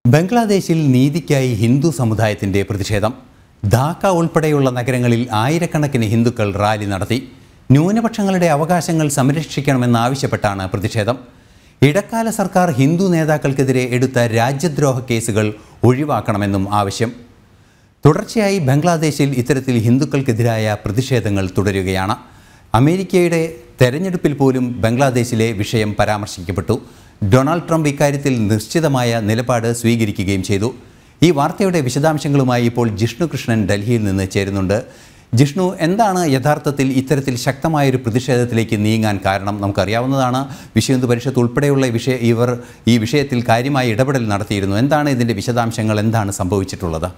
ബംഗ്ലാദേശിൽ നീതിക്കായി ഹിന്ദു സമുദായത്തിന്റെ പ്രതിഷേധം ധാക്ക ഉൾപ്പെടെയുള്ള നഗരങ്ങളിൽ ആയിരക്കണക്കിന് ഹിന്ദുക്കൾ റാലി നടത്തി ന്യൂനപക്ഷങ്ങളുടെ അവകാശങ്ങൾ സംരക്ഷിക്കണമെന്നാവശ്യപ്പെട്ടാണ് പ്രതിഷേധം ഇടക്കാല സർക്കാർ ഹിന്ദു നേതാക്കൾക്കെതിരെ എടുത്ത രാജ്യദ്രോഹ കേസുകൾ ഒഴിവാക്കണമെന്നും ആവശ്യം തുടർച്ചയായി ബംഗ്ലാദേശിൽ ഇത്തരത്തിൽ ഹിന്ദുക്കൾക്കെതിരായ പ്രതിഷേധങ്ങൾ തുടരുകയാണ് അമേരിക്കയുടെ തെരഞ്ഞെടുപ്പിൽ പോലും ബംഗ്ലാദേശിലെ വിഷയം പരാമർശിക്കപ്പെട്ടു ഡൊണാൾഡ് ട്രംപ് ഇക്കാര്യത്തിൽ നിശ്ചിതമായ നിലപാട് സ്വീകരിക്കുകയും ചെയ്തു ഈ വാർത്തയുടെ വിശദാംശങ്ങളുമായി ഇപ്പോൾ ജിഷ്ണു കൃഷ്ണൻ ഡൽഹിയിൽ നിന്ന് ചേരുന്നുണ്ട് ജിഷ്ണു എന്താണ് യഥാർത്ഥത്തിൽ ഇത്തരത്തിൽ ശക്തമായൊരു പ്രതിഷേധത്തിലേക്ക് നീങ്ങാൻ കാരണം നമുക്കറിയാവുന്നതാണ് വിശ്വഹിന്ദു പരിഷത്ത് ഉൾപ്പെടെയുള്ള വിഷയ ഇവർ ഈ വിഷയത്തിൽ കാര്യമായ ഇടപെടൽ നടത്തിയിരുന്നു എന്താണ് ഇതിൻ്റെ വിശദാംശങ്ങൾ എന്താണ് സംഭവിച്ചിട്ടുള്ളത്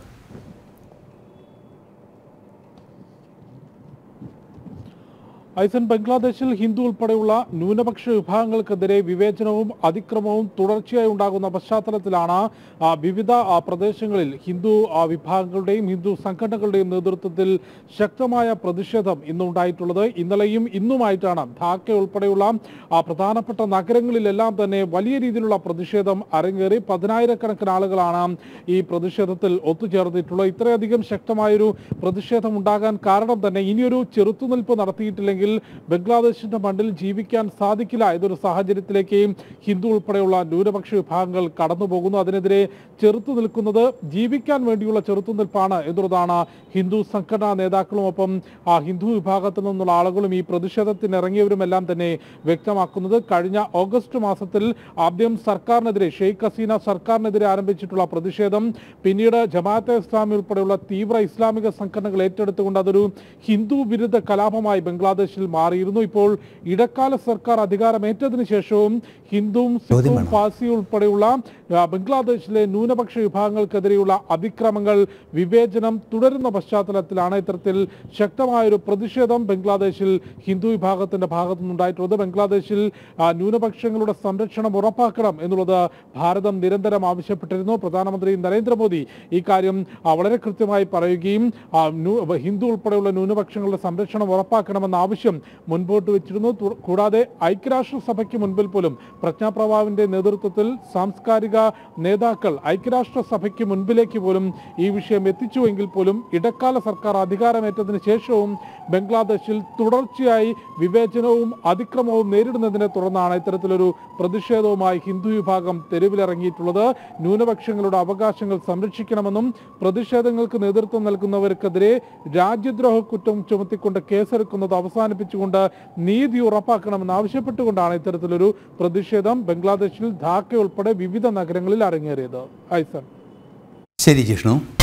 ഐസൻ ബംഗ്ലാദേശിൽ ഹിന്ദു ഉൾപ്പെടെയുള്ള ന്യൂനപക്ഷ വിഭാഗങ്ങൾക്കെതിരെ വിവേചനവും അതിക്രമവും തുടർച്ചയായി ഉണ്ടാകുന്ന പശ്ചാത്തലത്തിലാണ് ആ, വിവിധ ആ, പ്രദേശങ്ങളിൽ ഹിന്ദു ആ, വിഭാഗങ്ങളുടെയും ഹിന്ദു സംഘടനകളുടെയും നേതൃത്വത്തിൽ ശക്തമായ പ്രതിഷേധം ഇന്നുണ്ടായിട്ടുള്ളത് ഇന്നലെയും ഇന്നുമായിട്ടാണ് ധാക്ക ഉൾപ്പെടെയുള്ള ആ, പ്രധാനപ്പെട്ട നഗരങ്ങളിലെല്ലാം തന്നെ വലിയ രീതിയിലുള്ള പ്രതിഷേധം അരങ്ങേറി പതിനായിരക്കണക്കിന് ആളുകളാണ് ഈ പ്രതിഷേധത്തിൽ ഒത്തുചേർന്നിട്ടുള്ളത് ഇത്രയധികം ശക്തമായൊരു പ്രതിഷേധം ഉണ്ടാകാൻ കാരണം തന്നെ ഇനിയൊരു ചെറുത്തുനിൽപ്പ് നടത്തിയിട്ടില്ലെങ്കിൽ ബംഗ്ലാദേശിന്റെ മണ്ണിൽ ജീവിക്കാൻ സാധിക്കില്ല എന്നൊരു സാഹചര്യത്തിലേക്ക് ഹിന്ദു ഉൾപ്പെടെയുള്ള ന്യൂനപക്ഷ വിഭാഗങ്ങൾ കടന്നു പോകുന്നു അതിനെതിരെ ചെറുത്തു നിൽക്കുന്നത് ജീവിക്കാൻ വേണ്ടിയുള്ള ചെറുത്തുനിൽപ്പാണ് എന്നുള്ളതാണ് ഹിന്ദു സംഘടനാ നേതാക്കളും ഒപ്പം ആ ഹിന്ദു വിഭാഗത്തിൽ നിന്നുള്ള ആളുകളും ഈ പ്രതിഷേധത്തിന് ഇറങ്ങിയവരുമെല്ലാം തന്നെ വ്യക്തമാക്കുന്നത് കഴിഞ്ഞ ഓഗസ്റ്റ് മാസത്തിൽ ആദ്യം സർക്കാരിനെതിരെ ഷെയ്ഖ് ഹസീന സർക്കാരിനെതിരെ ആരംഭിച്ചിട്ടുള്ള പ്രതിഷേധം പിന്നീട് ജമാഅത്തെ ഇസ്ലാമി ഉൾപ്പെടെയുള്ള തീവ്ര ഇസ്ലാമിക സംഘടനകൾ ഏറ്റെടുത്തുകൊണ്ട് അതൊരു ഹിന്ദു വിരുദ്ധ കലാപമായി ബംഗ്ലാദേശിൽ മാറിയിരുന്നു ഇപ്പോൾ ഇടക്കാല സർക്കാർ അധികാരമേറ്റതിനു ശേഷവും ഹിന്ദുവും സിഖും ചോദ്യമാണ്. പാഴ്സി ഉൾപ്പെടെയുള്ള ആ, ബംഗ്ലാദേശിലെ ന്യൂനപക്ഷ വിഭാഗങ്ങൾക്കെതിരെയുള്ള അതിക്രമങ്ങൾ വിവേചനം തുടരുന്ന പശ്ചാത്തലത്തിലാണ് ഇത്തരത്തിൽ ശക്തമായൊരു പ്രതിഷേധം ബംഗ്ലാദേശിൽ ഹിന്ദു വിഭാഗത്തിന്റെ ഭാഗത്തു നിന്നുണ്ടായിട്ടുള്ളത് ബംഗ്ലാദേശിൽ ആ, ന്യൂനപക്ഷങ്ങളുടെ സംരക്ഷണം ഉറപ്പാക്കണം എന്നുള്ളത് ഭാരതം നിരന്തരം ആവശ്യപ്പെട്ടിരുന്നു പ്രധാനമന്ത്രി നരേന്ദ്രമോദി ഈ കാര്യം ആ, വളരെ കൃത്യമായി പറയുകയും ആ, ന്യൂ- ഹിന്ദു ഉൾപ്പെടെയുള്ള ന്യൂനപക്ഷങ്ങളുടെ സംരക്ഷണം ഉറപ്പാക്കണമെന്ന ആവശ്യം മുൻപോട്ട് വെച്ചിരുന്നു തു- കൂടാതെ ഐക്യരാഷ്ട്രസഭയ്ക്ക് മുൻപിൽ പോലും പ്രജ്ഞാപ്രഭാവിന്റെ നേതൃത്വത്തിൽ സാംസ്കാരിക നേതാക്കൾ ഐക്യരാഷ്ട്രസഭയ്ക്ക് മുൻപിലേക്ക് പോലും ഈ വിഷയം എത്തിച്ചുവെങ്കിൽ പോലും ഇടക്കാല സർക്കാർ അധികാരമേറ്റതിന് ശേഷവും ബംഗ്ലാദേശിൽ തുടർച്ചയായി വിവേചനവും അതിക്രമവും നേരിടുന്നതിനെ തുടർന്നാണ് ഇത്തരത്തിലൊരു പ്രതിഷേധവുമായി ഹിന്ദു വിഭാഗം തെരുവിലിറങ്ങിയിട്ടുള്ളത് ന്യൂനപക്ഷങ്ങളുടെ അവകാശങ്ങൾ സംരക്ഷിക്കണമെന്നും പ്രതിഷേധങ്ങൾക്ക് നേതൃത്വം നൽകുന്നവർക്കെതിരെ രാജ്യദ്രോഹ കുറ്റം ചുമത്തിക്കൊണ്ട് കേസെടുക്കുന്നത് അവസാനിപ്പിച്ചുകൊണ്ട് നീതി ഉറപ്പാക്കണമെന്ന് ആവശ്യപ്പെട്ടുകൊണ്ടാണ് ഇത്തരത്തിലൊരു പ്രതിഷേധം ബംഗ്ലാദേശിൽ ധാക്ക ഉൾപ്പെടെ വിവിധ നഗരങ്ങളിൽ അരങ്ങേറിയത് ഐസൻ ശരി ജിഷ്ണു